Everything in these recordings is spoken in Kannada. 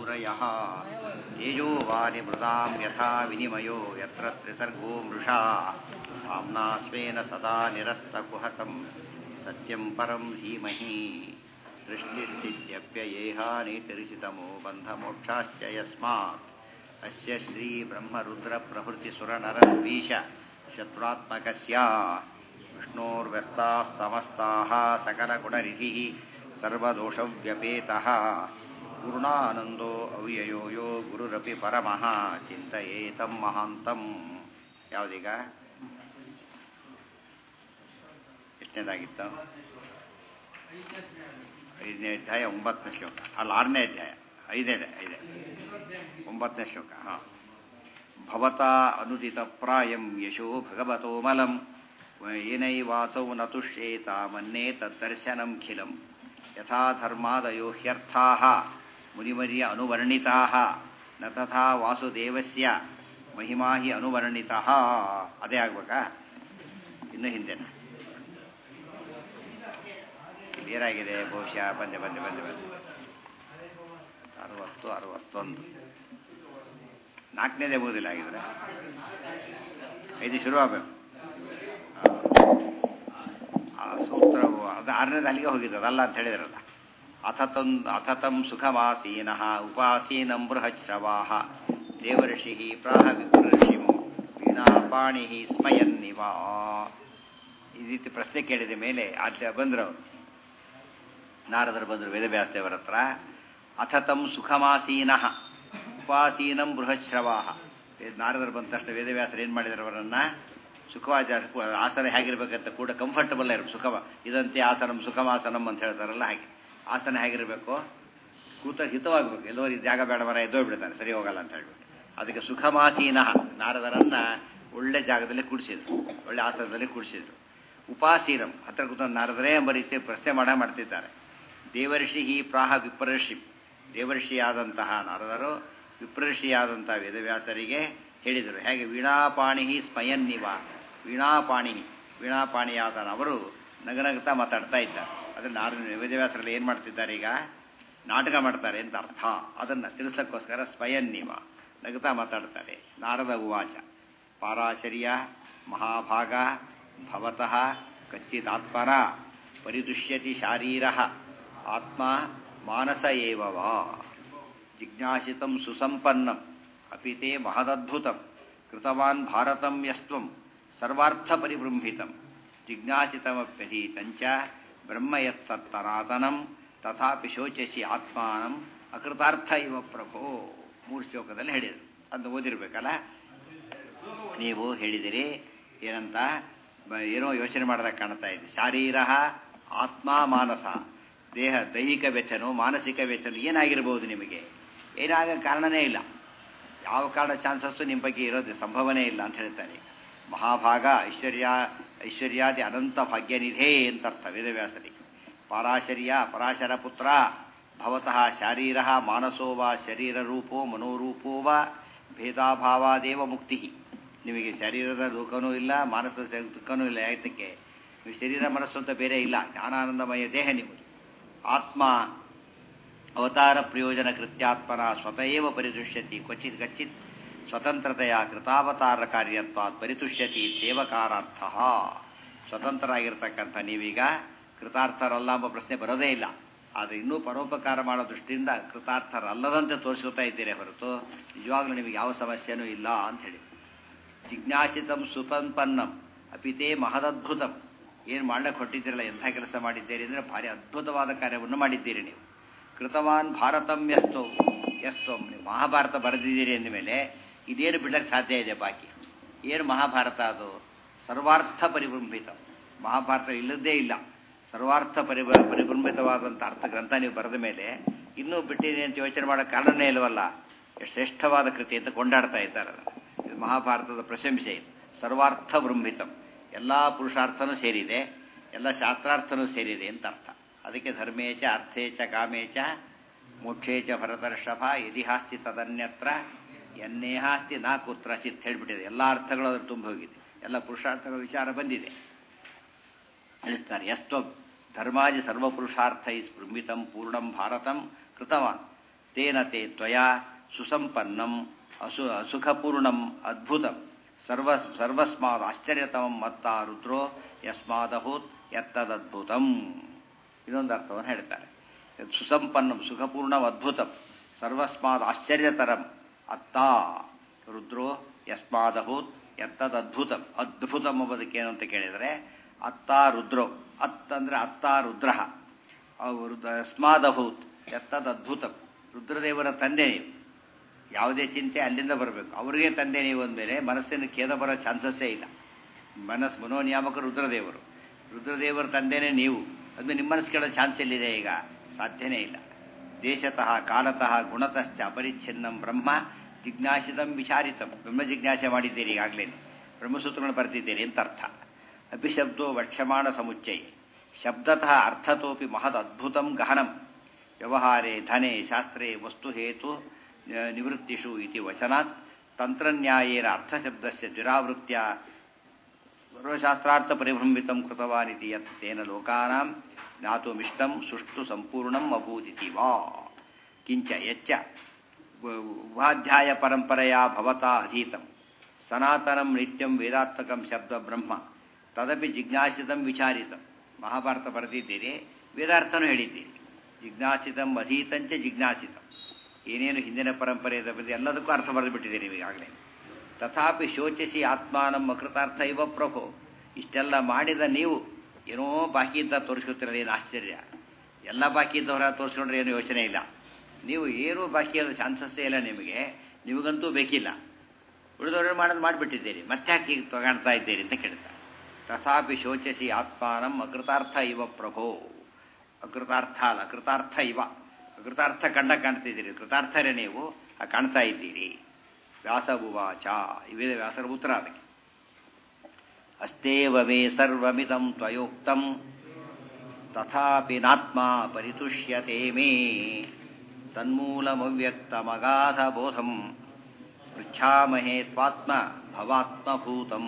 सूरयः तेजो वारिमृदां यथा विनिमयो यत्र त्रिसर्गो मृषा धाम्ना स्वेन सदा निरस्तकुहकं सत्यं परं धीमहि सृष्टिस्थित्यप्ययेहानीतिरिसितमो बन्धमोक्षाश्च यस्मात् अस्य श्रीब्रह्मरुद्रप्रभृतिसुरनरद्वीष शत्रुरात्मकस्य विष्णोर्व्यस्ताः समस्ताः सकलगुणरिधिः सर्वदोषव्यपेतः गुरुणानन्दो ಅವ್ಯಯೋ ಯೋ ಗುರುರಪಿ ಪರಮಃ ಚಿಂತಯೇತಂ ಮಹಾಂತಂ ಯಾವುದೀಗ ಎಷ್ಟನೇದಾಗಿತ್ತು ಐದನೇ ಅಧ್ಯಾಯ ಒಂಬತ್ತನೇ ಶ್ಲೋಕ ಅಲ್ಲ ಆರನೇ ಅಧ್ಯಾಯ ಐದನೇ ಐದೇ ಒಂಬತ್ತನೇ ಶ್ಲೋಕ ಹಾಂ ಭವತಾ ಅನುದಿತ ಪ್ರಾಯಂ ಯಶೋ ಭಗವತೋ ಮಲಂ ಏನೈವಾಸೌ ನ ತುಷ್ಯೇತ ಮನ್ನೇ ತದ್ದರ್ಶನಂ ಖಿಲಂ ಯಥಾ ಧರ್ಮಾದಯೋ ಹ್ಯರ್ಥಾಃ ಮುನಿಮರ್ಯ ಅನುವರ್ಣಿತಾಃ ನ ತಥಾ ವಾಸುದೇವಸ್ಯ ಮಹಿಮಾ ಹಿ ಅನುವರ್ಣಿತಃ ಅದೇ ಆಗ್ಬೇಕಾ ಇನ್ನು ಹಿಂದೆನ ಏನಾಗಿದೆ ಬಹುಶಃ ಬಂದೆ ಬಂದೆ ಬಂದೆ ಬಂದೆ ಅರವತ್ತು ಅರವತ್ತೊಂದು ನಾಲ್ಕನೇದೇ ಓದಿಲ್ಲ ಆಗಿದ್ರೆ ಐದು ಶುರು ಆಗಬೇಕು ಆ ಸೂತ್ರವು ಅದು ಆರನೇದು ಅಲ್ಲಿಗೆ ಹೋಗಿದ್ದು ಅದಲ್ಲ ಅಂತ ಹೇಳಿದ್ರಲ್ಲ ಅಥತಂ ಅಥತಂ ಸುಖಮಾಸೀನಃ ಉಪಾಸೀನಂ ಬೃಹಶ್ರವಾಹ ದೇವರ್ಷಿ ಪ್ರಾಹ ವಿಪ್ರಷಿಂ ವೀಣಾಪಾಣಿ ಸ್ಮಯನ್ನಿವ ಈ ರೀತಿ ಪ್ರಶ್ನೆ ಕೇಳಿದ ಮೇಲೆ ಆಚೆ ಬಂದರು ಅವರು ನಾರದರು ಬಂದರು ವೇದವ್ಯಾಸದೇವರ ಹತ್ರ ಅಥತಂ ಸುಖಮಾಸೀನಃ ಉಪಾಸೀನಂ ಬೃಹಶ್ರವಾಹ ನಾರದರು ಬಂದ ತಕ್ಷಣ ವೇದವ್ಯಾಸರು ಏನು ಮಾಡಿದ್ರು ಅವರನ್ನು ಸುಖವಾದ ಆಸನ ಹೇಗಿರ್ಬೇಕಂತ ಕೂಡ ಕಂಫರ್ಟಬಲ್ ಇರಬೇಕು ಸುಖವ ಇದಂತೆ ಆಸನಂ ಸುಖಮಾಸನಂ ಅಂತ ಹೇಳ್ತಾರಲ್ಲ ಹಾಗೆ ಆಸನ ಹೇಗಿರಬೇಕು ಕೂತ ಹಿತವಾಗಬೇಕು ಎಲ್ಲೋ ಈ ಜಾಗ ಬೇಡ ಮರ ಎದ್ದೋಗ್ಬಿಡ್ತಾನೆ ಸರಿ ಹೋಗಲ್ಲ ಅಂತ ಹೇಳ್ಬಿಟ್ಟು ಅದಕ್ಕೆ ಸುಖಮಾಸೀನಃ ನಾರದರನ್ನ ಒಳ್ಳೆ ಜಾಗದಲ್ಲಿ ಕೂಡಿಸಿದ್ರು ಒಳ್ಳೆ ಆಸನದಲ್ಲಿ ಕೂಡಿಸಿದ್ರು ಉಪಾಸೀನಂ ಹತ್ರ ಕೂತ ನಾರದರೇ ಎಂಬ ರೀತಿ ಪ್ರಶ್ನೆ ಮಾಡ ಮಾಡ್ತಿದ್ದಾರೆ ದೇವರ್ಷಿ ಪ್ರಾಹ ವಿಪ್ರರ್ಷಿ ದೇವರ್ಷಿಯಾದಂತಹ ನಾರದರು ವಿಪ್ರರ್ಷಿಯಾದಂತಹ ವೇದವ್ಯಾಸರಿಗೆ ಹೇಳಿದರು ಹೇಗೆ ವೀಣಾಪಾಣಿ ಸ್ಮಯನ್ನಿವ ವೀಣಾಪಾಣಿ ವೀಣಾಪಾಣಿಯಾದ ಅವರು ನಗನಗುತ್ತಾ ಮಾತಾಡ್ತಾ ಇದ್ದಾರೆ ಅದನ್ನು ನಾರ ವೇದವ್ಯಾಸರಲ್ಲಿ ಏನು ಮಾಡ್ತಿದ್ದಾರೆ ಈಗ ನಾಟಕ ಮಾಡ್ತಾರೆ ಅಂತ ಅರ್ಥ ಅದನ್ನು ತಿಳಿಸೋಕ್ಕೋಸ್ಕರ ಸ್ವಯನ್ನಿವ ನಗುತ್ತಾ ಮಾತಾಡ್ತಾರೆ ನಾರದ ಉವಾಚ ಪಾರಾಶರ್ಯ ಮಹಾಭಾಗ ಭವತಃ ಕಚ್ಚಿದಾತ್ಮನ ಪರಿದುಷ್ಯತಿ ಶಾರೀರ ಆತ್ಮ ಮಾನಸ ಏವವಾ ಜಿಜ್ಞಾಸಿತಂ ಸುಸಂಪನ್ನಂ ಅಪಿತೇ ಮಹದದ್ಭುತಂ ಕೃತವಾನ್ ಭಾರತಂ ಯಸ್ತ್ವಂ ಸರ್ವಾರ್ಥ ಪರಿಬೃಂಹಿತಂ ಜಿಜ್ಞಾಸಿತಮಪ್ಯಧೀತಂಚ ಬ್ರಹ್ಮ ಯತ್ಸತ್ತನಾತನಂ ತಥಾಪಿ ಶೋಚಸಿ ಆತ್ಮಾನಂ ಅಕೃತಾರ್ಥ ಇವ ಪ್ರಭೋ ಮೂರು ಶ್ಲೋಕದಲ್ಲಿ ಹೇಳಿದರು ಅಂತ ಓದಿರ್ಬೇಕಲ್ಲ ನೀವು ಹೇಳಿದಿರಿ ಏನಂತ ಏನೋ ಯೋಚನೆ ಮಾಡಿದಾಗ ಕಾಣ್ತಾ ಇದೆ ಶಾರೀರ ಆತ್ಮ ಮಾನಸ ದೇಹ ದೈಹಿಕ ವ್ಯಥನೋ ಮಾನಸಿಕ ವ್ಯಥನೋ ಏನಾಗಿರ್ಬೋದು ನಿಮಗೆ ಏನಾಗ ಕಾರಣನೇ ಇಲ್ಲ ಯಾವ ಕಾರಣ ಚಾನ್ಸಸ್ಸು ನಿಮ್ಮ ಬಗ್ಗೆ ಇರೋದು ಸಂಭವನೇ ಇಲ್ಲ ಅಂತ ಹೇಳ್ತಾರೆ ಮಹಾಭಾಗ ಐಶ್ವರ್ಯ ಐಶ್ವರ್ಯಾದಿ ಅನಂತ ಭಾಗ್ಯನಿಧೇ ಅಂತ ಅರ್ಥ ವೇದವ್ಯಾಸರಿಗೆ ಪರಾಶರ್ಯ ಪರಾಶರ ಪುತ್ರ ಭವತಃ ಶಾರೀರ ಮಾನಸೋ ವಾ ಶರೀರ ರೂಪೋ ಮನೋರೂಪೋ ವಾ ಭೇದಾಭಾವಾದೇವ ಮುಕ್ತಿ ನಿಮಗೆ ಶರೀರದ ದುಃಖನೂ ಇಲ್ಲ ಮಾನಸ ದುಃಖನೂ ಇಲ್ಲ ಯಾತಕ್ಕೆ ನೀವು ಶರೀರ ಮನಸ್ಸು ಅಂತ ಬೇರೆ ಇಲ್ಲ ಜ್ಞಾನಾನಂದಮಯ ದೇಹ ನಿಮ್ಮದು ಆತ್ಮ ಅವತಾರ ಪ್ರಯೋಜನ ಕೃತ್ಯಾತ್ಮನ ಸ್ವತಃವ ಪರಿದೃಶ್ಯತಿ ಕ್ವಚಿತ್ ಗಚ್ಚಿತ್ ಸ್ವತಂತ್ರತೆಯ ಕೃತಾವತಾರ ಕಾರ್ಯತ್ವಾತ್ ಪರಿತುಷ್ಯತಿ ಸೇವಕಾರಾರ್ಥ ಸ್ವತಂತ್ರರಾಗಿರ್ತಕ್ಕಂಥ ನೀವೀಗ ಕೃತಾರ್ಥರಲ್ಲ ಎಂಬ ಪ್ರಶ್ನೆ ಬರೋದೇ ಇಲ್ಲ ಆದರೆ ಇನ್ನೂ ಪರೋಪಕಾರ ಮಾಡೋ ದೃಷ್ಟಿಯಿಂದ ಕೃತಾರ್ಥರಲ್ಲದಂತೆ ತೋರಿಸ್ಕೊತಾ ಇದ್ದೀರಿ ಹೊರತು ನಿಜವಾಗ್ಲೂ ನಿಮಗೆ ಯಾವ ಸಮಸ್ಯೆನೂ ಇಲ್ಲ ಅಂತ ಹೇಳಿ ಜಿಜ್ಞಾಸಿತಂ ಸುಪಂಪನ್ನಂ ಅಪಿತೇ ಮಹದದ್ಭುತಂ ಏನು ಮಾಡ್ಲಿಕ್ಕೆ ಹೊಟ್ಟಿದ್ದೀರಲ್ಲ ಎಂಥ ಕೆಲಸ ಮಾಡಿದ್ದೀರಿ ಅಂದರೆ ಭಾರಿ ಅದ್ಭುತವಾದ ಕಾರ್ಯವನ್ನು ಮಾಡಿದ್ದೀರಿ ನೀವು ಕೃತವಾನ್ ಭಾರತಂ ಎಸ್ತೋ ಎಸ್ತೋ ನೀವು ಮಹಾಭಾರತ ಬರೆದಿದ್ದೀರಿ ಅಂದಮೇಲೆ ಇದೇನು ಬಿಡ್ಲಿಕ್ಕೆ ಸಾಧ್ಯ ಇದೆ ಬಾಕಿ ಏನು ಮಹಾಭಾರತ ಅದು ಸರ್ವಾರ್ಥ ಪರಿಬೃಂಭಿತ ಮಹಾಭಾರತ ಇಲ್ಲದೇ ಇಲ್ಲ ಸರ್ವಾರ್ಥ ಪರಿಬ ಪರಿಬೃಂಭಿತವಾದಂಥ ಅರ್ಥ ಗ್ರಂಥ ನೀವು ಬರೆದ ಮೇಲೆ ಇನ್ನೂ ಬಿಟ್ಟಿದೆ ಅಂತ ಯೋಚನೆ ಮಾಡೋ ಕಾರಣನೇ ಇಲ್ವಲ್ಲ ಎಷ್ಟು ಶ್ರೇಷ್ಠವಾದ ಕೃತಿ ಅಂತ ಕೊಂಡಾಡ್ತಾ ಇದ್ದಾರಲ್ಲ ಇದು ಮಹಾಭಾರತದ ಪ್ರಶಂಸೆ ಇದು ಸರ್ವಾರ್ಥ ಬೃಂಭಿತಂ ಎಲ್ಲ ಪುರುಷಾರ್ಥನೂ ಸೇರಿದೆ ಎಲ್ಲ ಶಾಸ್ತ್ರಾರ್ಥನೂ ಸೇರಿದೆ ಅಂತ ಅರ್ಥ ಅದಕ್ಕೆ ಧರ್ಮೇಚ ಅರ್ಥೇಚ ಕಾಮೇಚ ಮೋಕ್ಷೇಚ ಭರತರ್ಷಭ ಯದಿಹಾಸ್ತಿ ತದನ್ಯತ್ರ ಎನ್ನೇಹಾಸ್ತಿ ನಾ ಕುತ್ರಚಿತ್ ಹೇಳ್ಬಿಟ್ಟಿದೆ ಎಲ್ಲ ಅರ್ಥಗಳು ಅದ್ರ ತುಂಬ ಹೋಗಿದೆ ಎಲ್ಲ ಪುರುಷಾರ್ಥಗಳ ವಿಚಾರ ಬಂದಿದೆ ತಿಳಿಸ್ತಾರೆ ಎಷ್ಟೋ ಧರ್ಮಾದಿ ಸರ್ವಪುರುಷಾರ್ಥೈ ಸ್ಪೃಂಬಿತಂ ಪೂರ್ಣಂ ಭಾರತಂ ಕೃತವಾನ್ ತೇನ ತೇ ತ್ವಯಾ ಸುಸಂಪನ್ನಂ ಅಸು ಸುಖಪೂರ್ಣಂ ಅದ್ಭುತಂ ಸರ್ವ ಸರ್ವಸ್ಮಾದ್ ಆಶ್ಚರ್ಯತಮಂ ಮತ್ತ ರುದ್ರೋ ಯಸ್ಮಾದಭೂತ್ ಎತ್ತದದ್ಭುತಂ ಇದೊಂದು ಅರ್ಥವನ್ನು ಹೇಳ್ತಾರೆ ಸುಸಂಪನ್ನಂ ಸುಖಪೂರ್ಣಂ ಅದ್ಭುತಂ ಸರ್ವಸ್ಮಾದ್ ಆಶ್ಚರ್ಯತರಂ ಅತ್ತ ರುದ್ರೋ ಯಸ್ಮಾದಭೂತ್ ಎತ್ತದದ್ಭುತಂ ಅದ್ಭುತಂ ಎಂಬುದಕ್ಕೇನು ಅಂತ ಕೇಳಿದರೆ ಅತ್ತ ರುದ್ರೋ ಅತ್ ಅಂದರೆ ಅತ್ತ ರುದ್ರ ಯಸ್ಮಾದಭೂತ್ ಎತ್ತದದ್ಭುತಂ ರುದ್ರದೇವರ ತಂದೆ ನೀವು ಯಾವುದೇ ಚಿಂತೆ ಅಲ್ಲಿಂದ ಬರಬೇಕು ಅವರಿಗೆ ತಂದೆ ನೀವು ಅಂದಮೇಲೆ ಮನಸ್ಸಿನ ಖೇದ ಬರೋ ಚಾನ್ಸಸ್ಸೇ ಇಲ್ಲ ಮನಸ್ಸು ಮನೋನಿಯಾಮಕರು ರುದ್ರದೇವರು ರುದ್ರದೇವರ ತಂದೆನೇ ನೀವು ಅದು ನಿಮ್ಮ ಮನಸ್ಸು ಕೇಳೋ ಚಾನ್ಸ್ ಎಲ್ಲಿದೆ ಈಗ ಸಾಧ್ಯನೇ ಇಲ್ಲ ದೇಶತಃ ಕಾಲತಃ ಗುಣತಶ್ಚ ಅಪರಿಚ್ಛಿನ್ನಂ ಬ್ರಹ್ಮ ಜಿಜ್ಞಾಸಿತಂ ವಿಚಾರಿತಂ ಬ್ರಹ್ಮ ಜಿಜ್ಞಾಸೆ ಮಾಡಿದ್ದೀರಿ ಈಗಾಗಲೇ ಬ್ರಹ್ಮಸೂತ್ರಗಳನ್ನು ಬರ್ತಿದ್ದೀರಿ ಅಂತ ಅರ್ಥ ಅಭಿಶಬ್ದೋ ವಕ್ಷ್ಯಮಾಣ ಸಮುಚ್ಚಯ ಶಬ್ದತಃ ಅರ್ಥತೋಪಿ ಮಹದ್ ಅದ್ಭುತಂ ಗಹನಂ ವ್ಯವಹಾರೇ ಧನೆ ಶಾಸ್ತ್ರೇ ವಸ್ತುಹೇತು ನಿವೃತ್ತಿಷು ಇತಿ ವಚನಾತ್ ತಂತ್ರನ್ಯಾಯೇನ ಅರ್ಥಶಬ್ದಸ್ಯ ದುರಾವೃತ್ಯ ಸರ್ವಶಾಸ್ತ್ರಾರ್ಥ ಪರಿಭ್ರಮಿತಂ ಕೃತವಾನಿತಿ ಯತ್ ತೇನ ಲೋಕಾನಾಂ ಜ್ಞಾತುಮಿಷ್ಟಂ ಸುಷ್ಟು ಸಂಪೂರ್ಣಂ ಅಭೂದಿತಿ ವಾ ಕಿಂಚ ಯಚ್ಚ ಉಪಾಧ್ಯಾಯ ಪರಂಪರೆಯ ಭವತಾ ಅಧೀತಂ ಸನಾತನಂ ನಿತ್ಯಂ ವೇದಾತ್ಮಕಂ ಶಬ್ದ ಬ್ರಹ್ಮ ತದಪಿ ಜಿಜ್ಞಾಸಿತಂ ವಿಚಾರಿತಂ ಮಹಾಭಾರತ ಬರೆದಿದ್ದೀರಿ ವೇದಾರ್ಥನೂ ಹೇಳಿದ್ದೀರಿ ಜಿಜ್ಞಾಸಿತಂ ಅಧೀತಂಚ ಜಿಜ್ಞಾಸಿತಂ ಏನೇನು ಹಿಂದಿನ ಪರಂಪರೆ ಇದೆ ಎಲ್ಲದಕ್ಕೂ ಅರ್ಥ ಬರೆದು ಬಿಟ್ಟಿದ್ದೀರಿ ಈಗಾಗಲೇ ತಥಾಪಿ ಶೋಚಿಸಿ ಆತ್ಮಾನಂ ಅಕೃತಾರ್ಥ ಇವ ಪ್ರಭೋ ಇಷ್ಟೆಲ್ಲ ಮಾಡಿದ ನೀವು ಏನೋ ಬಾಕಿ ಇದ್ದ ತೋರಿಸ್ಕೊತಿರೋದು ಏನು ಆಶ್ಚರ್ಯ ಎಲ್ಲ ಬಾಕಿ ಇದ್ದವರ ತೋರಿಸ್ಕೊಂಡ್ರೆ ಏನು ಯೋಚನೆ ಇಲ್ಲ ನೀವು ಏನೂ ಬಾಕಿ ಇರೋ ಚಾನ್ಸಸ್ಸೇ ಇಲ್ಲ ನಿಮಗೆ ನಿಮಗಂತೂ ಬೇಕಿಲ್ಲ ಉಳಿದವರು ಮಾಡೋದು ಮಾಡಿಬಿಟ್ಟಿದ್ದೀರಿ ಮತ್ತೆ ಯಾಕೆ ಈಗ ತಗೊಳ್ತಾ ಇದ್ದೀರಿ ಅಂತ ಕೇಳ್ತಾರೆ ತಥಾಪಿ ಶೋಚಿಸಿ ಆತ್ಮಾನಂ ಅಕೃತಾರ್ಥ ಇವ ಪ್ರಭೋ ಅಕೃತಾರ್ಥ ಅಲ್ಲ ಅಕೃತಾರ್ಥ ಇವ ಅಕೃತಾರ್ಥ ಕಂಡ ಕಾಣ್ತಿದ್ದೀರಿ ಕೃತಾರ್ಥರೇ ನೀವು ಕಾಣ್ತಾ ಇದ್ದೀರಿ ವ್ಯಾಸಭುವಾಚ ಇವೇ ವ್ಯಾಸರ ಉತ್ತರ ಅದಕ್ಕೆ ಅಸ್ತೇವ ಮೇ ಸರ್ವಮಿದಂ ತ್ವಯೋಕ್ತಂ ತಥಾಪಿ ನಾತ್ಮ ಪರಿತುಷ್ಯತೆ ಮೇ ತನ್ಮೂಲಮವ್ಯಕ್ತಮಗಾಧ ಬೋಧಂ ಪೃಚ್ಛಾಮಹೇ ತ್ವಾತ್ಮ ಭವಾತ್ಮಭೂತಂ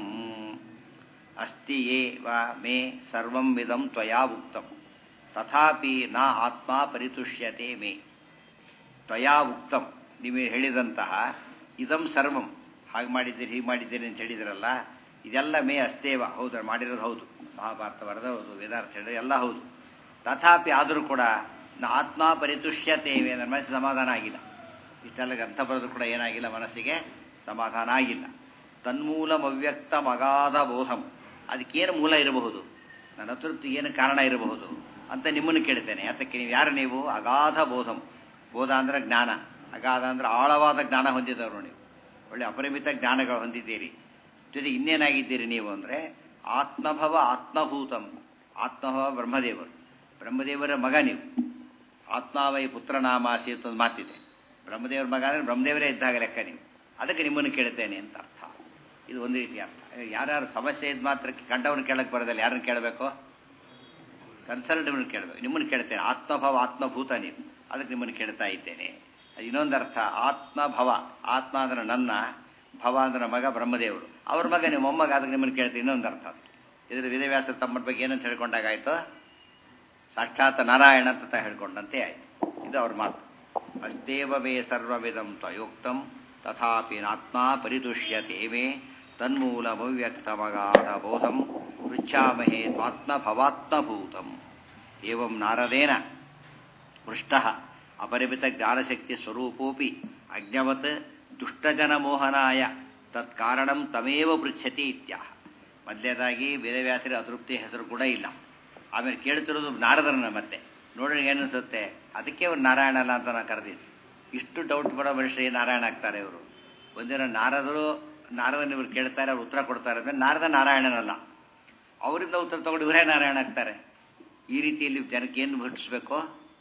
ಅಸ್ತಿ ಏವ ಮೇ ಸರ್ವಂ ವಿದಂ ತ್ವಯಾ ಉಕ್ತಂ ತಥಾಪಿ ನ ಆತ್ಮ ಪರಿತುಷ್ಯತೆ ಮೇ ತ್ವಯಾ ಉಕ್ತಂ ನೀವು ಹೇಳಿದಂತಹ ಇದಂ ಸರ್ವಂ ಹಾಗೆ ಮಾಡಿದ್ದೀರಿ ಹೀಗೆ ಮಾಡಿದ್ದೀರಿ ಅಂತ ಹೇಳಿದ್ರಲ್ಲ ಇದೆಲ್ಲ ಮೇ ಅಸ್ತೇವ ಹೌದು ಮಾಡಿರೋದು ಹೌದು ಮಹಾಭಾರತ ಬರೆದ ಹೌದು ವೇದಾರ್ಥ ಹೇಳಿದ್ರೆ ಎಲ್ಲ ಹೌದು ತಥಾಪಿ ಆದರೂ ಕೂಡ ನಾ ಆತ್ಮ ಪರಿತುಷ್ಯತೇವೆ ನನ್ನ ಮನಸ್ಸಿಗೆ ಸಮಾಧಾನ ಆಗಿಲ್ಲ ಇಷ್ಟೆಲ್ಲ ಗ್ರಂಥ ಬರೆದು ಕೂಡ ಏನಾಗಿಲ್ಲ ಮನಸ್ಸಿಗೆ ಸಮಾಧಾನ ಆಗಿಲ್ಲ ತನ್ಮೂಲಂ ಅವ್ಯಕ್ತ ಮಗಾಧ ಬೋಧಂ ಅದಕ್ಕೇನು ಮೂಲ ಇರಬಹುದು ನನ್ನ ಹತ್ರ ಏನು ಕಾರಣ ಇರಬಹುದು ಅಂತ ನಿಮ್ಮನ್ನು ಕೇಳ್ತೇನೆ ಯಾತಕ್ಕೆ ನೀವು ಯಾರು ನೀವು ಅಗಾಧ ಬೋಧಂ ಬೋಧ ಅಂದ್ರೆ ಜ್ಞಾನ ಅಗಾಧ ಅಂದ್ರೆ ಆಳವಾದ ಜ್ಞಾನ ಹೊಂದಿದವರು ನೀವು ಒಳ್ಳೆ ಅಪರಿಮಿತ ಜ್ಞಾನಗಳು ಹೊಂದಿದ್ದೀರಿ ಜೊತೆಗೆ ಇನ್ನೇನಾಗಿದ್ದೀರಿ ನೀವು ಅಂದರೆ ಆತ್ಮಭವ ಆತ್ಮಭೂತಂ ಆತ್ಮಭವ ಬ್ರಹ್ಮದೇವರು ಬ್ರಹ್ಮದೇವರ ಮಗ ನೀವು ಆತ್ಮಾವೈ ಪುತ್ರನಾಮಾಸಿ ಅಂತ ಒಂದು ಮಾತಿದೆ ಬ್ರಹ್ಮದೇವರ ಮಗ ಅಂದರೆ ಬ್ರಹ್ಮದೇವರೇ ಇದ್ದಾಗ ಲೆಕ್ಕ ನೀವು ಅದಕ್ಕೆ ನಿಮ್ಮನ್ನು ಕೇಳ್ತೇನೆ ಅಂತ ಅರ್ಥ ಇದು ಒಂದು ರೀತಿ ಅರ್ಥ ಯಾರ್ಯಾರು ಸಮಸ್ಯೆ ಇದ್ ಮಾತ್ರಕ್ಕೆ ಕಂಡವನ್ನ ಕೇಳಕ್ಕೆ ಬರೋದಿಲ್ಲ ಯಾರನ್ನು ಕೇಳಬೇಕು ಕನ್ಸಲ್ಟೇವ್ನ ಕೇಳಬೇಕು ನಿಮ್ಮನ್ನು ಕೇಳ್ತೇನೆ ಆತ್ಮಭವ ಆತ್ಮಭೂತ ನೀವು ಅದಕ್ಕೆ ನಿಮ್ಮನ್ನು ಕೇಳ್ತಾ ಇದ್ದೇನೆ ಇನ್ನೊಂದು ಅರ್ಥ ಆತ್ಮಭವ ಆತ್ಮ ಅಂದ್ರೆ ನನ್ನ ಭವ ಅಂದ್ರೆ ಮಗ ಬ್ರಹ್ಮದೇವರು ಅವ್ರ ಮಗ ನೀವು ಮೊಮ್ಮಗ ಅದಕ್ಕೆ ನಿಮ್ಮನ್ನು ಕೇಳ್ತೀನಿ ಇನ್ನೊಂದು ಅರ್ಥ ಇದ್ರ ವೇದವ್ಯಾಸ ತಮ್ಮ ಬಗ್ಗೆ ಏನಂತ ಹೇಳ್ಕೊಂಡಾಗಾಯ್ತು ಸಾಕ್ಷಾತ್ ನಾರಾಯಣ ಅಂತ ಹೇಳ್ಕೊಂಡಂತೆ ಆಯ್ತು ಇದು ಅವ್ರ ಮಾತು ಅಸ್ತೇವವೇ ಸರ್ವವಿಧಂ ತ್ವಯೋಕ್ತಂ ತಥಾಪಿ ನಾತ್ಮ ಪರಿದುಷ್ಯತೆ ಮೇ ತನ್ಮೂಲ ಭವ್ಯಕ್ತಮಗಾಧ ಬೋಧಂ ಪೃಚ್ಛಾಮಹೇ ತ್ವಾತ್ಮ ಭವಾತ್ಮಭೂತಂ ಏವಂ ನಾರದೇನ ಪೃಷ್ಟ ಅಪರಿಮಿತ ಜ್ಞಾನಶಕ್ತಿ ಸ್ವರೂಪೋಪಿ ಅಜ್ಞವತ್ ದುಷ್ಟಜನಮೋಹನಾಯ ತತ್ಕಾರಣಂ ತಮೇವ ಪೃಚ್ಛತಿ ಇತ್ಯಾಹ ಮೊದಲೇದಾಗಿ ವೇದವ್ಯಾಸರ ಅತೃಪ್ತಿ ಹೆಸರು ಕೂಡ ಇಲ್ಲ ಆಮೇಲೆ ಕೇಳ್ತಿರೋದು ನಾರದರನ್ನ ಮತ್ತೆ ನೋಡ್ರಿ ಏನಿಸುತ್ತೆ ಅದಕ್ಕೆ ಅವ್ರು ನಾರಾಯಣ ಅಲ್ಲ ಅಂತ ನಾನು ಕರೆದಿದ್ದು ಇಷ್ಟು ಡೌಟ್ ಬರೋ ಮನುಷ್ಯರು ನಾರಾಯಣ ಆಗ್ತಾರೆ ಇವರು ಒಂದಿನ ನಾರದರು ನಾರದನ ಇವ್ರು ಕೇಳ್ತಾರೆ ಅವ್ರು ಉತ್ತರ ಕೊಡ್ತಾರೆ ಅಂದರೆ ನಾರದ ನಾರಾಯಣನಲ್ಲ ಅವರಿಂದ ಉತ್ತರ ತಗೊಂಡು ಇವರೇ ನಾರಾಯಣ ಆಗ್ತಾರೆ ಈ ರೀತಿಯಲ್ಲಿ ಜನಕ್ಕೆ ಏನು ಹುಟ್ಟಿಸ್ಬೇಕು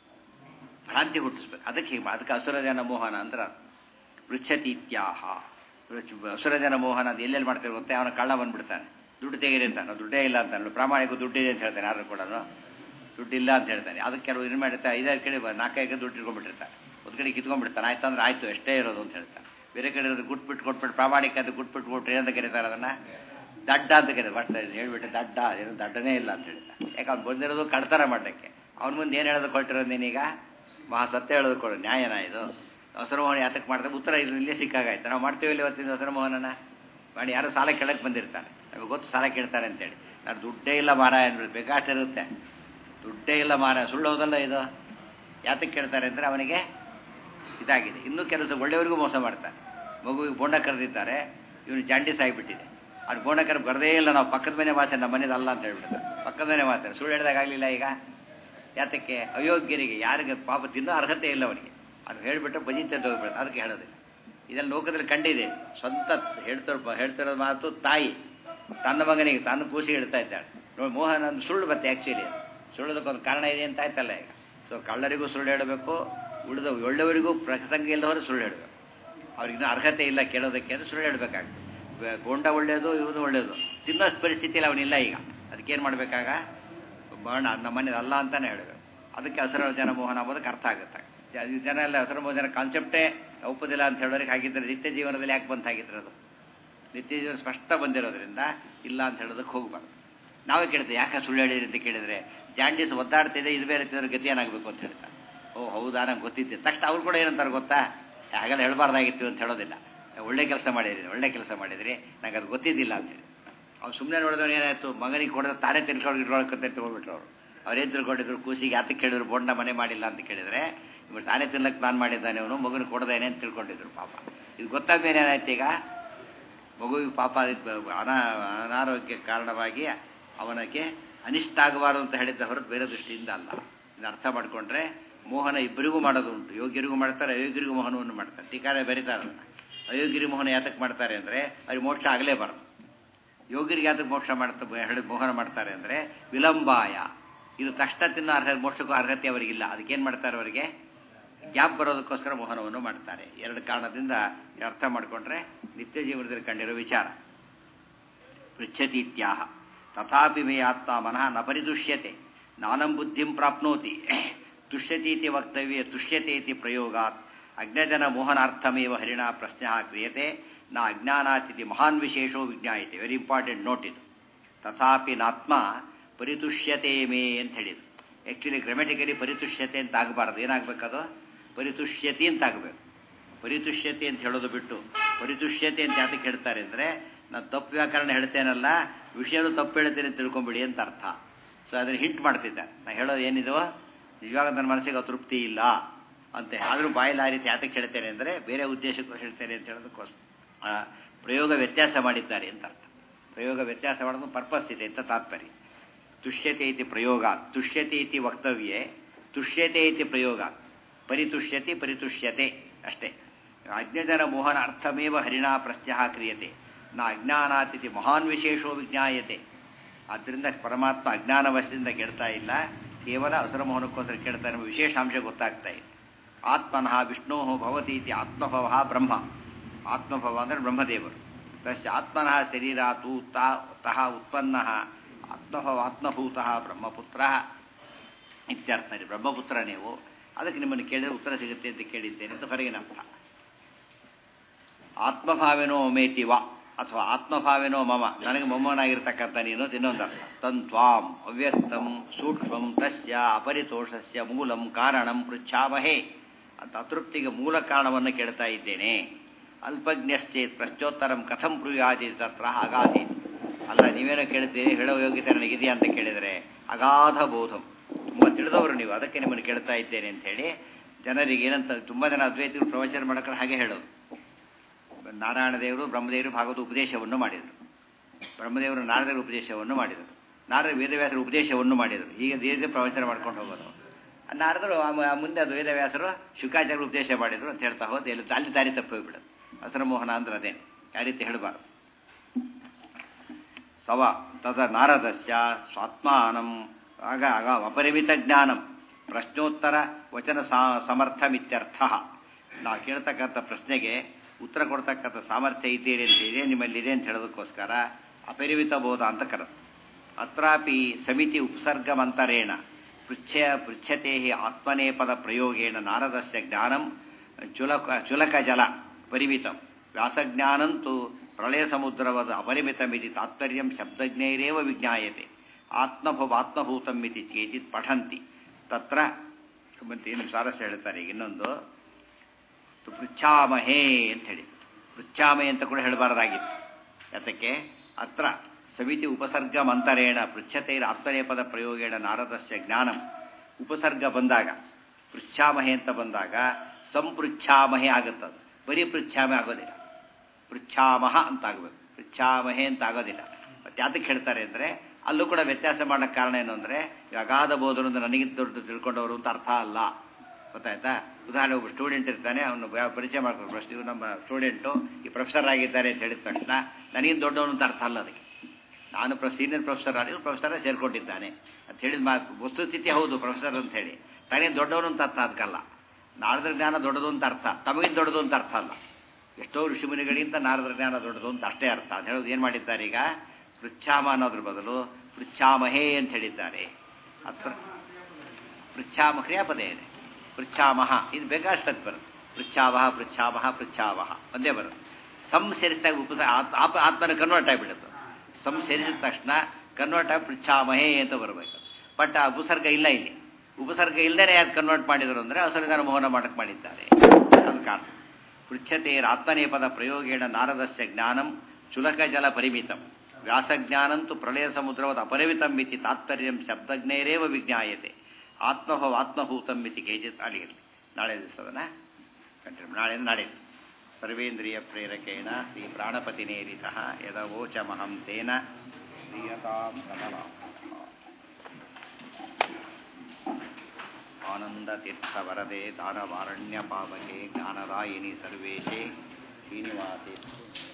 ಭ್ರಾಂತಿ ಹುಟ್ಟಿಸ್ಬೇಕು ಅದಕ್ಕೆ ಅದಕ್ಕೆ ಅಸುರ ಜನ ಮೋಹನ ಅಂದ್ರೆ ಪೃಚ್ಛತಿ ಇತ್ಯಾಹ ಅಸುರ ಜನ ಮೋಹನ ಅದು ಎಲ್ಲೆಲ್ಲಿ ಮಾಡ್ತಾರೆ ಗೊತ್ತೇ ಅವನ ಕಳ್ಳ ಬಂದ್ಬಿಡ್ತಾನೆ ದುಡ್ಡು ತೆಗೀರಿ ಅಂತ ದುಡ್ಡೇ ಇಲ್ಲ ಅಂತ ಪ್ರಾಮಾಣಿಕ ದುಡ್ಡಿದೆ ಅಂತ ಹೇಳ್ತಾನೆ ಯಾರು ಕೂಡ ದುಡ್ಡಿಲ್ಲ ಅಂತ ಹೇಳ್ತಾನೆ ಅದಕ್ಕೆ ಕೆಲವು ಏನು ಮಾಡಿರ್ತಾರೆ ಐದಾರು ಕಡೆ ನಾಲ್ಕೈದು ದುಡ್ಡು ಇಟ್ಕೊಂಡ್ಬಿಟ್ಟಿರ್ತಾರೆ ಒಂದು ಕಡೆ ಕಿತ್ಕೊಂಡ್ಬಿಡ್ತಾನೆ ಆಯ್ತು ಅಂದ್ರೆ ಆಯ್ತು ಎಷ್ಟೇ ಇರೋದು ಅಂತ ಹೇಳ್ತಾನೆ ಬೇರೆ ಕಡೆ ಇರೋದು ಗುಟ್ಬಿಟ್ಟು ಕೊಟ್ಬಿಟ್ಟು ಪ್ರಾಮಾಣಿಕ ಅಂತ ಗುಟ್ಬಿಟ್ಟು ಕೊಟ್ಟರೆ ಏನಂತ ಕರೀತಾರೆ ಅದನ್ನು ದಡ್ಡ ಅಂತ ಕರೀತಾರೆ ಬರ್ತಾ ಹೇಳ್ಬಿಟ್ಟು ದಡ್ಡ ಏನು ದಡ್ಡನೇ ಇಲ್ಲ ಅಂತ ಹೇಳ್ತಾರೆ ಯಾಕೆ ಅವ್ನು ಬಂದಿರೋದು ಕಳ್ತನ ಮಾಡಲಿಕ್ಕೆ ಅವ್ನ ಮುಂದೆ ಏನು ಹೇಳೋದು ಕೊಟ್ಟಿರೋದು ನೀನೀಗ ಮಹಾ ಸತ್ಯ ಹೇಳೋದು ಕೊಡು ನ್ಯಾಯನ ಇದು ಹಸರಮೋಹನ ಯಾತಕ್ಕೆ ಮಾಡ್ತಾರೆ ಉತ್ತರ ಇಲ್ಲಿ ಇಲ್ಲೇ ಸಿಕ್ಕಾಗಾಯ್ತು ನಾವು ಮಾಡ್ತೀವಿ ಇಲ್ಲಿ ಇವತ್ತಿನ ಹಸರಮೋಹನನ ಮಾಡಿ ಯಾರು ಸಾಲ ಕೇಳಕ್ಕೆ ಬಂದಿರ್ತಾರೆ ನಮಗೆ ಗೊತ್ತು ಸಾಲ ಕೇಳ್ತಾರೆ ಅಂತೇಳಿ ನಾನು ದುಡ್ಡೇ ಇಲ್ಲ ಮಾರ ಅಂದ್ಬಿಟ್ಟು ಬೇಕಾಷ್ಟಿರುತ್ತೆ ದುಡ್ಡೇ ಇಲ್ಲ ಮಾರ ಸುಳ್ಳು ಹೋದಲ್ಲ ಇದು ಯಾತಕ್ಕೆ ಕೇಳ್ತಾರೆ ಅಂದರೆ ಅವನಿಗೆ ಇದಾಗಿದೆ ಇನ್ನೂ ಕೆಲಸ ಒಳ್ಳೆಯವರಿಗೂ ಮೋಸ ಮಾಡ್ತಾರೆ ಮಗುವಿಗೆ ಬೋಂಡ ಕರೆದಿದ್ದಾರೆ ಇವನು ಜಾಂಡೀಸ್ ಆಗಿಬಿಟ್ಟಿದೆ ಅವ್ನು ಬೋಂಡ ಕರೆ ಬರದೇ ಇಲ್ಲ ನಾವು ಪಕ್ಕದ ಮನೆ ಮಾತಾಡಿ ನಮ್ಮ ಮನೇದು ಅಲ್ಲ ಅಂತ ಹೇಳ್ಬಿಡ್ತಾರೆ ಪಕ್ಕದ ಮನೆ ಮಾತಾಡಿ ಸುಳ್ಳು ಹೇಳಿದಾಗಲಿಲ್ಲ ಈಗ ಯಾತಕ್ಕೆ ಅಯೋಗ್ಯರಿಗೆ ಯಾರಿಗೆ ಪಾಪ ತಿನ್ನೋ ಅರ್ಹತೆ ಇಲ್ಲ ಅವನಿಗೆ ಅವ್ನು ಹೇಳಿಬಿಟ್ಟು ಬಜಿತೆ ಹೋಗ್ಬಿಡ್ತಾರೆ ಅದಕ್ಕೆ ಹೇಳೋದಿಲ್ಲ ಇದೆಲ್ಲ ಲೋಕದಲ್ಲಿ ಕಂಡಿದೆ ಸ್ವಂತ ಹೇಳ್ತಿರೋ ಹೇಳ್ತಿರೋ ಮಾತು ತಾಯಿ ತನ್ನ ಮಗನಿಗೆ ತನ್ನ ಕೂಸಿ ಹೇಳ್ತಾ ಇದ್ದಾಳೆ ನೋಡಿ ಮೋಹನ್ ಒಂದು ಸುಳ್ಳು ಮತ್ತೆ ಆ್ಯಕ್ಚುಲಿ ಸುಳ್ಳದಕ್ಕೊಂದು ಕಾರಣ ಇದೆ ಅಂತ ಆಯ್ತಲ್ಲ ಈಗ ಸೊ ಕಳ್ಳರಿಗೂ ಸುಳ್ಳು ಹೇಳಬೇಕು ಉಳಿದ ಒಳ್ಳೆಯವರಿಗೂ ಪ್ರಸಂಗ ಇಲ್ಲದವರು ಸುಳ್ಳು ಹೇಳಬೇಕು ಅವ್ರಿಗಿನ್ನೂ ಅರ್ಹತೆ ಇಲ್ಲ ಕೇಳೋದಕ್ಕೆ ಅಂತ ಸುಳ್ಳು ಹೇಳಬೇಕಾಗ್ತದೆ ಬೋಂಡ ಒಳ್ಳೆಯದು ಇವುದು ಒಳ್ಳೆಯದು ತಿನ್ನೋ ಪರಿಸ್ಥಿತಿಯಲ್ಲಿ ಅವನಿಲ್ಲ ಈಗ ಅದಕ್ಕೇನು ಮಾಡಬೇಕಾಗ ಬಾಣ ನಮ್ಮ ಮನೇದು ಅಲ್ಲ ಅಂತಾನೆ ಹೇಳಬೇಕು ಅದಕ್ಕೆ ಹಸಿರು ಜನ ಮೋಹನ ಅಂಬೋದಕ್ಕೆ ಅರ್ಥ ಆಗುತ್ತೆ ಜ- ಈ ಜನ ಎಲ್ಲ ಹಸಿರು ಮೋಹನ ಕಾನ್ಸೆಪ್ಟೇ ಒಪ್ಪುದಿಲ್ಲ ಅಂತ ಹೇಳೋರಿಗೆ ಹಾಗಿದ್ರೆ ನಿತ್ಯ ಜೀವನದಲ್ಲಿ ಯಾಕೆ ಬಂತ ಹಾಗಿದ್ರೆ ಅದು ನಿತ್ಯ ಜೀವನ ಸ್ಪಷ್ಟ ಬಂದಿರೋದ್ರಿಂದ ಇಲ್ಲ ಅಂತ ಹೇಳೋದಕ್ಕೆ ಹೋಗಬಾರ್ದು ನಾವೇ ಕೇಳ್ತೇವೆ ಯಾಕೆ ಸುಳ್ಳು ಹೇಳಿರಿ ಅಂತ ಕೇಳಿದರೆ ಜಾಂಡೀಸ್ ಒದ್ದಾಡ್ತಿದೆ ಇದು ಬೇರೆ ತಿಂದ್ರೆ ಗತಿ ಏನಾಗಬೇಕು ಅಂತ ಹೇಳ್ತಾರೆ ಓ ಹೌದಾ ನಂಗೆ ಗೊತ್ತಿತ್ತು ತಕ್ಷಣ ಅವ್ರು ಕೂಡ ಏನಂತಾರೆ ಗೊತ್ತಾ ಹಾಗೆಲ್ಲ ಹೇಳಬಾರ್ದಾಗಿತ್ತು ಅಂತ ಹೇಳೋದಿಲ್ಲ ಒಳ್ಳೆ ಕೆಲಸ ಮಾಡಿದ್ರಿ ಒಳ್ಳೆ ಕೆಲಸ ಮಾಡಿದ್ರಿ ನಂಗೆ ಅದು ಗೊತ್ತಿದ್ದಿಲ್ಲ ಅಂತೇಳಿ ಅವ್ನು ಸುಮ್ಮನೆ ನೋಡಿದವನು ಏನಾಯ್ತು ಮಗನಿಗೆ ಕೊಡದ ತಾನೇ ತಿಳ್ಕೊಂಡು ಇಟ್ಕೊಳಕಂತ ತಿಳ್ಕೊಂಡ್ಬಿಟ್ರು ಅವರು ಅವ್ರೇನು ತಿಳ್ಕೊಂಡಿದ್ರು ಕೂಸಿಗೆ ಯಾತಕ್ಕೆ ಕೇಳಿದ್ರು ಬೋಂಡ ಮನೆ ಮಾಡಿಲ್ಲ ಅಂತ ಕೇಳಿದ್ರೆ ಇವ್ರು ತಾನೇ ತಿನ್ನಕ್ಕೆ ಪ್ಲಾನ್ ಮಾಡಿದ್ದಾನೆ ಅವನು ಮಗನ ಕೊಡದೇನೆ ಅಂತ ತಿಳ್ಕೊಂಡಿದ್ರು ಪಾಪ ಇದು ಗೊತ್ತಾದ ಮೇಲೆ ಏನಾಯ್ತು ಈಗ ಮಗುವಿಗೆ ಪಾಪ ಇದು ಅನಾ ಅನಾರೋಗ್ಯ ಕಾರಣವಾಗಿ ಅವನಿಗೆ ಅನಿಷ್ಟ ಆಗಬಾರದು ಅಂತ ಹೇಳಿದ್ದ ಹೊರತು ಬೇರೆ ದೃಷ್ಟಿಯಿಂದ ಅಲ್ಲ ಇದನ್ನ ಅರ್ಥ ಮಾಡಿಕೊಂಡ್ರೆ ಮೋಹನ ಇಬ್ಬರಿಗೂ ಮಾಡೋದು ಉಂಟು ಯೋಗ್ಯರಿಗೂ ಮಾಡ್ತಾರೆ ಅಯೋಗ್ಯರಿಗೂ ಮೋಹನವನ್ನು ಮಾಡ್ತಾರೆ ಟೀಕಾರೆ ಬರೀತಾರೆ ಅದನ್ನ. ಅಯೋಗ್ಯರಿ ಮೋಹನ ಯಾತಕ್ಕೆ ಮಾಡ್ತಾರೆ ಅಂದರೆ ಅವ್ರಿಗೆ ಮೋಕ್ಷ ಆಗಲೇಬಾರದು ಯೋಗ್ಯರಿಗೆ ಯಾತಕ್ಕೆ ಮೋಕ್ಷ ಮಾಡ್ತಾ ಹೇಳಿ ಮೋಹನ ಮಾಡ್ತಾರೆ ಅಂದರೆ ವಿಳಂಬಾಯ ಇದು ತಕ್ಷಣ ತಿನ್ನೋ ಅರ್ಹ ಮೋಕ್ಷಕ್ಕೂ ಅರ್ಹತೆ ಅವರಿಗಿಲ್ಲ ಅದಕ್ಕೇನು ಮಾಡ್ತಾರೆ ಅವರಿಗೆ ಗ್ಯಾಪ್ ಬರೋದಕ್ಕೋಸ್ಕರ ಮೋಹನವನ್ನು ಮಾಡ್ತಾರೆ ಎರಡು ಕಾರಣದಿಂದ ಇದು ಅರ್ಥ ಮಾಡಿಕೊಂಡ್ರೆ ನಿತ್ಯ ಜೀವನದಲ್ಲಿ ಕಂಡಿರೋ ವಿಚಾರ ಪೃಚ್ಛತೀತ್ಯಾಹ ತಥಾಪಿ ಮೇ ಆತ್ಮ ಮನಃ ನ ಪರಿದುಷ್ಯತೆ ನಾನಂ ಬುದ್ಧಿಂ ಪ್ರಾಪ್ನೋತಿ ತುಷ್ಯತೀತಿ ವಕ್ತವ್ಯ ತುಷ್ಯತೆ ಇತಿ ಪ್ರಯೋಗಾತ್ ಅಜ್ಞಜನ ಮೋಹನಾರ್ಥಮೇವ ಹರಿಣ ಪ್ರಶ್ನೆ ಕ್ರಿಯತೆ ನ ಅಜ್ಞಾನಾತಿಥಿ ಮಹಾನ್ ವಿಶೇಷೋ ವಿಜ್ಞಾಯತೆ ವೆರಿ ಇಂಪಾರ್ಟೆಂಟ್ ನೋಟ್ ಇದು ತಥಾಪಿ ನಾತ್ಮ ಪರಿತುಷ್ಯತೆ ಮೇ ಅಂತ ಹೇಳಿದ್ರು ಆ್ಯಕ್ಚುಲಿ ಗ್ರಾಮೆಟಿಕಲಿ ಪರಿತುಷ್ಯತೆ ಅಂತ ಆಗಬಾರ್ದು ಏನಾಗಬೇಕದು ಪರಿತುಷ್ಯತಿ ಅಂತ ಆಗಬೇಕು ಪರಿತುಷ್ಯತೆ ಅಂತ ಹೇಳೋದು ಬಿಟ್ಟು ಪರಿತುಷ್ಯತೆ ಅಂತ ಯಾತಕ್ಕೆ ಹೇಳ್ತಾರೆ ಅಂದರೆ ನಾನು ತಪ್ಪು ವ್ಯಾಕರಣ ಹೇಳ್ತೇನಲ್ಲ ವಿಷಯನೂ ತಪ್ಪು ಹೇಳ್ತೇನೆ ಅಂತ ತಿಳ್ಕೊಂಬಿಡಿ ಅಂತ ಅರ್ಥ ಸೊ ಅದನ್ನು ಹಿಂಟ್ ಮಾಡ್ತಿದ್ದೆ ನಾನು ಹೇಳೋದು ಏನಿದೋ ನಿಜವಾಗ ನನ್ನ ಮನಸ್ಸಿಗೆ ಅತೃಪ್ತಿ ಇಲ್ಲ ಅಂತ ಆದರೂ ಬಾಯಲ್ಲಿ ಆ ರೀತಿ ಯಾತಕ್ಕೆ ಹೇಳ್ತೇನೆ ಅಂದರೆ ಬೇರೆ ಉದ್ದೇಶಕ್ಕೂ ಹೇಳ್ತೇನೆ ಅಂತ ಹೇಳೋದಕ್ಕೋಸ್ಕರ ಆ, ಪ್ರಯೋಗ ವ್ಯತ್ಯಾಸ ಮಾಡಿದ್ದಾರೆ ಅಂತ ಅರ್ಥ ಪ್ರಯೋಗ ವ್ಯತ್ಯಾಸ ಮಾಡೋದು ಪರ್ಪಸ್ ಇದೆ ಅಂತ ತಾತ್ಪರ್ಯ ತುಷ್ಯತೆ ಇತಿ ಪ್ರಯೋಗ ತುಷ್ಯತೆ ಇತಿ ವಕ್ತವ್ಯೆ ತುಷ್ಯತೆ ಇತಿ ಪ್ರಯೋಗ ಪರಿತುಷ್ಯತಿ ಪರಿತುಷ್ಯತೆ ಅಷ್ಟೇ ಅಜ್ಞಜನ ಮೋಹನ ಅರ್ಥಮೇವ ಹರಿಣಾ ಪ್ರತ್ಯಹ ಕ್ರಿಯತೆ ನ ಅಜ್ಞಾನಾತಿಥಿ ಮಹಾನ್ ವಿಶೇಷೋ ವಿಜ್ಞಾಯತೆ ಆದ್ದರಿಂದ ಪರಮಾತ್ಮ ಅಜ್ಞಾನ ವಶದಿಂದ ಕೆಡ್ತಾ ಇಲ್ಲ ಕೇವಲ ಅಸುರ ಮೋಹನಕ್ಕೋಸ್ಕರ ಕೆಡ್ತಾ ಎಂಬ ವಿಶೇಷ ಅಂಶ ಗೊತ್ತಾಗ್ತಾ ಇದೆ ಆತ್ಮನಃ ವಿಷ್ಣೋ ಭವತಿ ಇತಿ ಆತ್ಮಭವ ಬ್ರಹ್ಮ ಆತ್ಮಭವ ಅಂದರೆ ಬ್ರಹ್ಮದೇವರು ತಸ್ಯ ಆತ್ಮನಃ ಶರೀರಾತು ತಾ ತಃ ಉತ್ಪನ್ನ ಆತ್ಮಭವ ಆತ್ಮಭೂತಃ ಬ್ರಹ್ಮಪುತ್ರ ಇತ್ಯರ್ಥ ಇದೆ ಬ್ರಹ್ಮಪುತ್ರ ನೀವು ಅದಕ್ಕೆ ನಿಮ್ಮನ್ನು ಕೇಳಿದ್ರೆ ಉತ್ತರ ಸಿಗುತ್ತೆ ಅಂತ ಕೇಳಿದ್ದೇನೆ ಅಂತ ಹೊರಗಿನ ಅರ್ಥ ಆತ್ಮಭಾವೇನೋ ಮೇತಿವ ಅಥವಾ ಆತ್ಮಭಾವೇನೋ ಮಮ ನನಗೆ ಮೊಮ್ಮನಾಗಿರ್ತಕ್ಕಂಥ ನೀನು ಇನ್ನೊಂದು ಅರ್ಥ ತಂತ್ವಾಂ ಅವ್ಯಕ್ತಂ ಸೂಕ್ಷ್ಮಂ ತಸ್ಯ ಅಪರಿತೋಷಸ್ಯ ಮೂಲಂ ಕಾರಣಂ ಪೃಚ್ಛಾಮಹೇ ಅಂತ ಅತೃಪ್ತಿಗೆ ಮೂಲ ಕಾರಣವನ್ನು ಕೇಳ್ತಾ ಇದ್ದೇನೆ ಅಲ್ಪಜ್ಞಶ್ಚೇತ್ ಪ್ರಶ್ನೋತ್ತರಂ ಕಥಂ ಬ್ರೂಯಾದಿ ತತ್ರ ಅಗಾಧಿ ಅಲ್ಲ ನೀವೇನೋ ಕೇಳ್ತೀರಿ ಹೇಳೋ ಯೋಗ್ಯತೆ ನನಗಿದೆಯಾ ಅಂತ ಕೇಳಿದರೆ ಅಗಾಧ ಬೋಧಂ ತುಂಬ ತಿಳಿದವರು ನೀವು ಅದಕ್ಕೆ ನಿಮ್ಮನ್ನು ಕೇಳ್ತಾ ಇದ್ದೇನೆ ಅಂತ ಹೇಳಿ ಜನರಿಗೆ ಏನಂತ ತುಂಬ ಜನ ಅದ್ವೈತಿಗಳು ಪ್ರವಚನ ಮಾಡೋಕೆ ಹಾಗೆ ಹೇಳೋದು ನಾರಾಯಣ ದೇವರು ಬ್ರಹ್ಮದೇವರು ಭಾಗವತ ಉಪದೇಶವನ್ನು ಮಾಡಿದರು ಬ್ರಹ್ಮದೇವರು ನಾರದರ ಉಪದೇಶವನ್ನು ಮಾಡಿದರು ನಾರದ ವೇದವ್ಯಾಸರ ಉಪದೇಶವನ್ನು ಮಾಡಿದರು ಹೀಗೆ ದೀರ್ಘ ಪ್ರವಚನ ಮಾಡ್ಕೊಂಡು ಹೋಗೋದು ಆ ನಾರದರು ಆ ಮು- ಆ ಮುಂದೆ ಅದು ವೇದವ್ಯಾಸರು ಶುಕಾಚಾರ್ಯ ಉಪದೇಶ ಮಾಡಿದರು ಅಂತ ಹೇಳ್ತಾ ಹೋದ ಎಲ್ಲ ಅಲ್ಲಿ ದಾರಿ ತಪ್ಪಿ ಹೋಗ್ಬಿಡೋದು ಹಸರ ಮೋಹನ ಅಂದ್ರೆ ಅದೇನು ಆ ರೀತಿ ಹೇಳಬಾರ್ದು ಸವ ತದ ನಾರದಸ್ಯ ಸ್ವಾತ್ಮಾನಂ ಆಗ ಆಗ ಅಪರಿಮಿತ ಜ್ಞಾನಂ ಪ್ರಶ್ನೋತ್ತರ ವಚನ ಸಾ- ಸಮರ್ಥಮಿತ್ಯರ್ಥ ನಾವು ಕೇಳ್ತಕ್ಕಂಥ ಪ್ರಶ್ನೆಗೆ ಉತ್ತರ ಕೊಡ್ತಕ್ಕಂಥ ಸಾಮರ್ಥ್ಯ ಇದ್ದೀರಿ ಅಂತ ಇದೆ ನಿಮ್ಮಲ್ಲಿದೆ ಅಂತ ಹೇಳೋದಕ್ಕೋಸ್ಕರ ಅಪರಿಮಿತ ಬೋಧ ಅಂತ ಕರೆದು ಅತ್ರಾಪಿ ಸಮಿತಿ ಉಪಸರ್ಗಮಂತರೇಣ ಪೃಚ್ಛ ಪೃಚ್ಛತೆ ಆತ್ಮನೇಪದ ಪ್ರಯೋಗೇಣ ನಾರದಸ್ಯ ಜ್ಞಾನಂ ಚುಲಕ ಚುಲಕ ಜಲ ಪರಿಮಿತಂ ವ್ಯಾಸಜ್ಞಾನಂತೂ ಪ್ರಳಯ ಸಮುದ್ರವದ ಅಪರಿಮಿತಮಿತಿ ತಾತ್ಪರ್ಯಂ ಶಬ್ದಜ್ಞೈರೇವ ವಿಜ್ಞಾಯತೆ ಆತ್ಮಭವ ಆತ್ಮಭೂತಂ ಇತಿ ಕೇಚಿತ್ ಪಠಂತಿ ತತ್ರ ಮತ್ತೆ ಏನು ಸಾರಸ್ಯ ಹೇಳ್ತಾರೆ ಈಗ ಇನ್ನೊಂದು ತು ಪೃಚ್ಛಾಮಹೇ ಅಂತ ಹೇಳಿ ಪೃಚ್ಛಾಮೆ ಅಂತ ಕೂಡ ಹೇಳಬಾರದಾಗಿತ್ತು ಯಾತಕ್ಕೆ ಅತ್ರ ಸವಿತಿ ಉಪಸರ್ಗ ಮಂತರೇಣ ಪೃಚ್ಛತೆಯ ಆತ್ಮನೇಪದ ಪ್ರಯೋಗೇಣ ನಾರದಸ್ಯ ಜ್ಞಾನಂ ಉಪಸರ್ಗ ಬಂದಾಗ ಪೃಚ್ಛಾಮಹೆ ಅಂತ ಬಂದಾಗ ಸಂಪೃಚ್ಛಾಮಹೆ ಆಗುತ್ತದು ಬರೀ ಪೃಚ್ಛಾಮೆ ಆಗೋದಿಲ್ಲ ಪೃಚ್ಛಾಮಹ ಅಂತ ಆಗಬೇಕು ಪೃಚ್ಛಾಮಹೆ ಅಂತ ಆಗೋದಿಲ್ಲ ಮತ್ತೆ ಯಾತಕ್ಕೆ ಹೇಳ್ತಾರೆ ಅಂದರೆ ಅಲ್ಲೂ ಕೂಡ ವ್ಯತ್ಯಾಸ ಮಾಡೋಕ್ಕೆ ಕಾರಣ ಏನು ಅಂದರೆ ಅಗಾಧ ಬೋಧರು ಅಂದ್ರೆ ನನಗಿಂತ ದೊಡ್ಡ ತಿಳ್ಕೊಂಡವರು ಅಂತ ಅರ್ಥ ಅಲ್ಲ ಗೊತ್ತಾಯ್ತಾ ಉದಾಹರಣೆ ಒಬ್ಬ ಸ್ಟೂಡೆಂಟ್ ಇರ್ತಾನೆ ಅವನು ಪರಿಚಯ ಮಾಡ್ಕೊಂಡು ಫಸ್ಟ್ ಇವ್ರು ನಮ್ಮ ಸ್ಟೂಡೆಂಟು ಈ ಪ್ರೊಫೆಸರ್ ಆಗಿದ್ದಾರೆ ಅಂತ ಹೇಳಿದ ತಕ್ಷಣ ನನಗಿಂತ ದೊಡ್ಡವನು ಅಂತ ಅರ್ಥ ಅಲ್ಲ ಅದಕ್ಕೆ ನಾನು ಪ್ರ ಸೀನಿಯರ್ ಪ್ರೊಫೆಸರ್ ಆಗಿ ಪ್ರೊಫೆಸರೇ ಸೇರ್ಕೊಂಡಿದ್ದಾನೆ ಅಂತ ಹೇಳಿದ ಮಾತು ವಸ್ತುಸ್ಥಿತಿ ಹೌದು ಪ್ರೊಫೆಸರ್ ಅಂತ ಹೇಳಿ ತನಗೆ ದೊಡ್ಡವನು ಅಂತ ಅರ್ಥ ಅದಕ್ಕಲ್ಲ ನಾರದ್ರ ಜ್ಞಾನ ದೊಡ್ಡದು ಅಂತ ಅರ್ಥ ತಮಗಿಂತ ದೊಡ್ಡದು ಅಂತ ಅರ್ಥ ಅಲ್ಲ ಎಷ್ಟೋ ಋಷಿಮುನಿಗಳಿಗಿಂತ ನಾರದ್ರ ಜ್ಞಾನ ದೊಡ್ಡದು ಅಂತ ಅಷ್ಟೇ ಅರ್ಥ ಅಂತ ಹೇಳೋದು ಏನು ಮಾಡಿದ್ದಾರೆ ಈಗ ಪೃಚ್ಛಾಮ ಅನ್ನೋದ್ರ ಬದಲು ಪೃಚ್ಛಾಮಹೇ ಅಂತ ಹೇಳಿದ್ದಾರೆ ಅತ್ರ ಪೃಚ್ಛಾಮ ಕ್ರಿಯಾಪದ ಇದೆ ಪೃಚ್ಛಾಮಹ ಇದು ಬೇಕಾಷ್ಟಕ್ಕೆ ಬರುತ್ತೆ ಪೃಚ್ಛಾವಹ ಪೃಚ್ಛಾಮಹ ಪೃಚ್ಛಾವಹ ಒಂದೇ ಬರುತ್ತೆ ಸಂ ಸೇರಿಸಿದಾಗ ಉಪಸ ಆತ್ಮ ಆತ್ಮನ ಕನ್ವರ್ಟ್ ಆಗಿಬಿಡುತ್ತೆ ಸಂ ಸೇರಿಸಿದ ತಕ್ಷಣ ಕನ್ವರ್ಟ್ ಆಗಿ ಪೃಚ್ಛಾಮಹೇ ಅಂತ ಬರಬೇಕು ಬಟ್ ಆ ಉಪಸರ್ಗ ಇಲ್ಲ ಇಲ್ಲಿ ಉಪಸರ್ಗ ಇಲ್ಲದೇ ಯಾಕೆ ಕನ್ವರ್ಟ್ ಮಾಡಿದರು ಅಂದರೆ ಅಸರ್ಗನ ಮೋಹನ ಮಾಡಕ್ಕೆ ಮಾಡಿದ್ದಾರೆ ಅದು ಕಾರಣ ಪೃಚ್ಛತೆಯ ಆತ್ಮನೇಪದ ಪ್ರಯೋಗೇಣ ನಾರದಸ್ಯ ಜ್ಞಾನಂ ಚುಲಕ ಜಲ ಪರಿಮಿತಂ ವ್ಯಾಸಜ್ಞಾನಂತು ಪ್ರಳಯ ಸಮುದ್ರವದ ಅಪರಿಮಿತಂ ಮಿತಿ ತಾತ್ಪರ್ಯಂ ಶಬ್ದಜ್ಞೇರೇವ ವಿಜ್ಞಾಯತೆ ಆತ್ಮಭವ ಆತ್ಮಭೂತಂ ಮಿತಿ ಕೇಜಿತ್ ಅಲ್ಲಿರಲಿ ನಾಳೆ ದಿವಸದನ್ನ ಕಂಟಿನ್ಯೂ ನಾಳೆ ನಾಳೆ ಸರ್ವೇಂದ್ರಿಯ ಪ್ರೇರಕೇಣ ಶ್ರೀ ಪ್ರಾಣಪತಿನೇರಿತ ಯದವೋಚಮಹಂ ತೇನ ಶ್ರೀಯತಾಂ ಕಮಲಾ ಆನಂದತೀರ್ಥವರದೆ ದಾನವಾರಣ್ಯ ಪಾವಕೆ ಜ್ಞಾನದಾಯಿನಿ ಸರ್ವೇಶೇ ಶ್ರೀನಿವಾಸೇ